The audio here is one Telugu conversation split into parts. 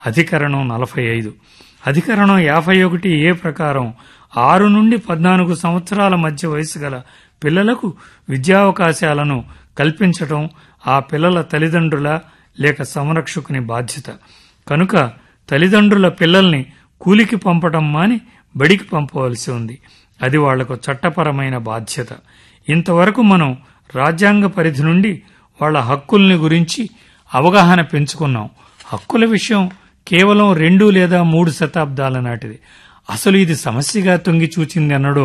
అధికరణం నలభై ఐదు అధికరణం యాభై ఒకటి ఏ ప్రకారం ఆరు నుండి పద్నాలుగు సంవత్సరాల మధ్య వయసు గల పిల్లలకు విద్యావకాశాలను కల్పించటం ఆ పిల్లల తల్లిదండ్రుల లేక సంరక్షకుని బాధ్యత కనుక తల్లిదండ్రుల పిల్లల్ని కూలికి పంపటం మాని బడికి పంపవలసి ఉంది అది వాళ్లకు చట్టపరమైన బాధ్యత ఇంతవరకు మనం రాజ్యాంగ పరిధి నుండి వాళ్ల హక్కుల్ని గురించి అవగాహన పెంచుకున్నాం హక్కుల విషయం కేవలం రెండు లేదా మూడు శతాబ్దాల నాటిది అసలు ఇది సమస్యగా తొంగి చూచింది అన్నడో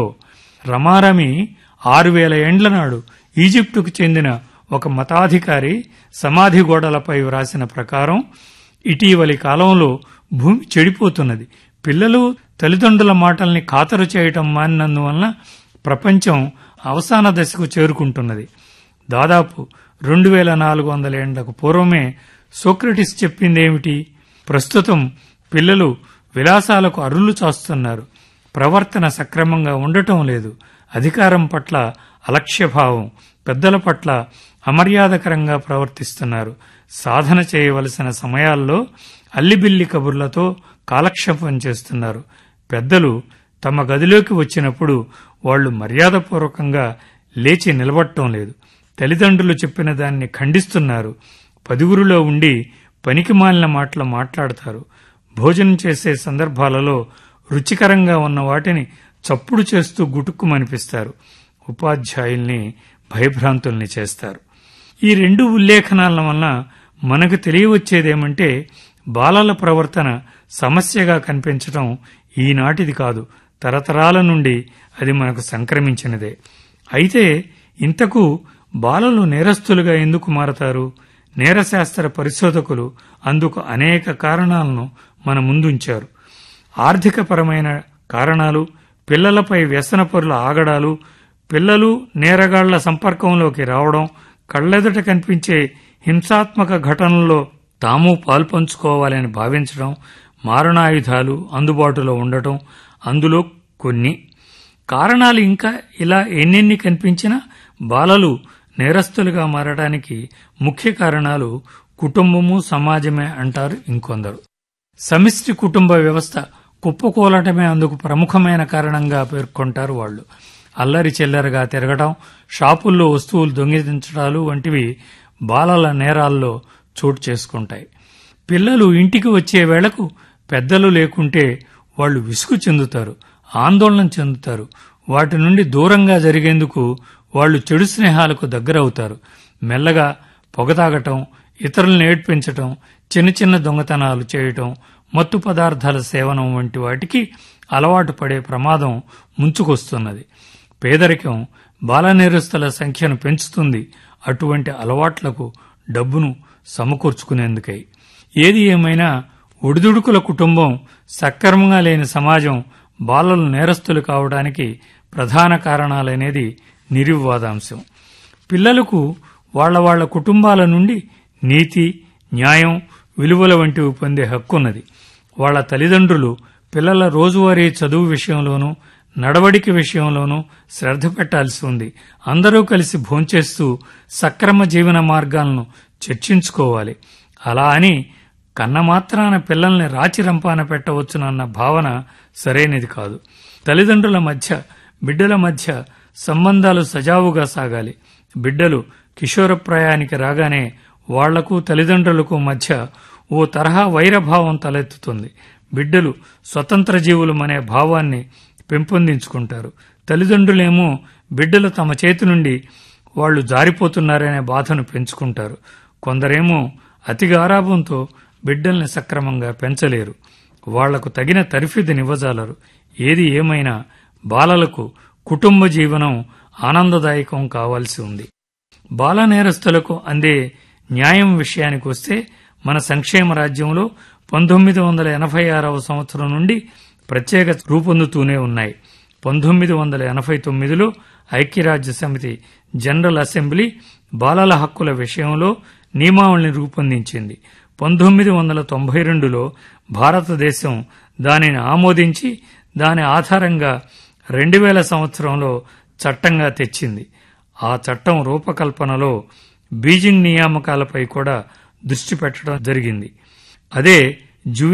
రమారమి ఆరు వేల ఏండ్ల నాడు ఈజిప్టుకు చెందిన ఒక మతాధికారి సమాధి గోడలపై వ్రాసిన ప్రకారం ఇటీవలి కాలంలో భూమి చెడిపోతున్నది పిల్లలు తల్లిదండ్రుల మాటల్ని ఖాతరు చేయటం మానినందువలన ప్రపంచం అవసాన దశకు చేరుకుంటున్నది దాదాపు రెండు వేల నాలుగు వందల ఏండ్లకు పూర్వమే సోక్రటిస్ చెప్పిందేమిటి ప్రస్తుతం పిల్లలు విలాసాలకు అరులు చాస్తున్నారు ప్రవర్తన సక్రమంగా ఉండటం లేదు అధికారం పట్ల అలక్ష్యభావం పెద్దల పట్ల అమర్యాదకరంగా ప్రవర్తిస్తున్నారు సాధన చేయవలసిన సమయాల్లో అల్లిబిల్లి కబుర్లతో కాలక్షేపం చేస్తున్నారు పెద్దలు తమ గదిలోకి వచ్చినప్పుడు వాళ్లు మర్యాదపూర్వకంగా లేచి నిలబడటం లేదు తల్లిదండ్రులు చెప్పిన దాన్ని ఖండిస్తున్నారు పదుగురులో ఉండి పనికి మాలిన మాటలు మాట్లాడతారు భోజనం చేసే సందర్భాలలో రుచికరంగా ఉన్న వాటిని చప్పుడు చేస్తూ గుటుక్కుమనిపిస్తారు ఉపాధ్యాయుల్ని భయభ్రాంతుల్ని చేస్తారు ఈ రెండు ఉల్లేఖనాల వలన మనకు తెలియవచ్చేదేమంటే బాలల ప్రవర్తన సమస్యగా కనిపించటం ఈనాటిది కాదు తరతరాల నుండి అది మనకు సంక్రమించినదే అయితే ఇంతకు బాలలు నేరస్తులుగా ఎందుకు మారతారు నేరశాస్త్ర పరిశోధకులు అందుకు అనేక కారణాలను మన ముందుంచారు ఆర్థికపరమైన కారణాలు పిల్లలపై వ్యసనపరుల ఆగడాలు పిల్లలు నేరగాళ్ల సంపర్కంలోకి రావడం కళ్లెదుట కనిపించే హింసాత్మక ఘటనల్లో తాము పాల్పంచుకోవాలని భావించడం మారణాయుధాలు అందుబాటులో ఉండటం అందులో కొన్ని కారణాలు ఇంకా ఇలా ఎన్నెన్ని కనిపించినా బాలలు నేరస్తులుగా మారడానికి ముఖ్య కారణాలు కుటుంబము సమాజమే అంటారు ఇంకొందరు సమిష్టి కుటుంబ వ్యవస్థ కుప్పకూలటమే అందుకు ప్రముఖమైన కారణంగా పేర్కొంటారు వాళ్ళు అల్లరి చిల్లరగా తిరగడం షాపుల్లో వస్తువులు దొంగిలించడాలు వంటివి బాలల నేరాల్లో చోటు చేసుకుంటాయి పిల్లలు ఇంటికి వచ్చే వేళకు పెద్దలు లేకుంటే వాళ్ళు విసుగు చెందుతారు ఆందోళన చెందుతారు వాటి నుండి దూరంగా జరిగేందుకు వాళ్ళు చెడు స్నేహాలకు దగ్గరవుతారు మెల్లగా పొగ తాగటం ఇతరులను ఏడ్పించటం చిన్న చిన్న దొంగతనాలు చేయటం మత్తు పదార్థాల సేవనం వంటి వాటికి అలవాటు పడే ప్రమాదం ముంచుకొస్తున్నది పేదరికం బాలనేరస్తుల సంఖ్యను పెంచుతుంది అటువంటి అలవాట్లకు డబ్బును సమకూర్చుకునేందుకై ఏది ఏమైనా ఒడిదుడుకుల కుటుంబం సక్రమంగా లేని సమాజం బాలలు నేరస్తులు కావడానికి ప్రధాన కారణాలనేది నిర్వివాదాంశం పిల్లలకు వాళ్ల వాళ్ల కుటుంబాల నుండి నీతి న్యాయం విలువల వంటివి పొందే హక్కున్నది వాళ్ల తల్లిదండ్రులు పిల్లల రోజువారీ చదువు విషయంలోనూ నడవడిక విషయంలోనూ శ్రద్ధ పెట్టాల్సి ఉంది అందరూ కలిసి భోంచేస్తూ సక్రమ జీవన మార్గాలను చర్చించుకోవాలి అలా అని కన్న మాత్రాన పిల్లల్ని రాచి రంపాన పెట్టవచ్చునన్న భావన సరైనది కాదు తల్లిదండ్రుల మధ్య బిడ్డల మధ్య సంబంధాలు సజావుగా సాగాలి బిడ్డలు కిషోరప్రాయానికి రాగానే వాళ్లకు తల్లిదండ్రులకు మధ్య ఓ తరహా వైరభావం తలెత్తుతుంది బిడ్డలు స్వతంత్ర జీవులమనే భావాన్ని పెంపొందించుకుంటారు తల్లిదండ్రులేమో బిడ్డలు తమ చేతి నుండి వాళ్లు జారిపోతున్నారనే బాధను పెంచుకుంటారు కొందరేమో అతి గారాభంతో బిడ్డల్ని సక్రమంగా పెంచలేరు వాళ్లకు తగిన తరిఫిదినివ్వజాలరు ఏది ఏమైనా బాలలకు కుటుంబ జీవనం ఆనందదాయకం కావాల్సి ఉంది బాల నేరస్తులకు అందే న్యాయం విషయానికి వస్తే మన సంక్షేమ రాజ్యంలో పంతొమ్మిది వందల ఎనభై ఆరవ సంవత్సరం నుండి ప్రత్యేక రూపొందుతూనే ఉన్నాయి పంతొమ్మిది వందల ఎనభై తొమ్మిదిలో ఐక్యరాజ్య సమితి జనరల్ అసెంబ్లీ బాలల హక్కుల విషయంలో నియమావళిని రూపొందించింది పంతొమ్మిది వందల తొంభై రెండులో భారతదేశం దానిని ఆమోదించి దాని ఆధారంగా రెండు వేల సంవత్సరంలో చట్టంగా తెచ్చింది ఆ చట్టం రూపకల్పనలో బీజింగ్ నియామకాలపై కూడా దృష్టి పెట్టడం జరిగింది అదే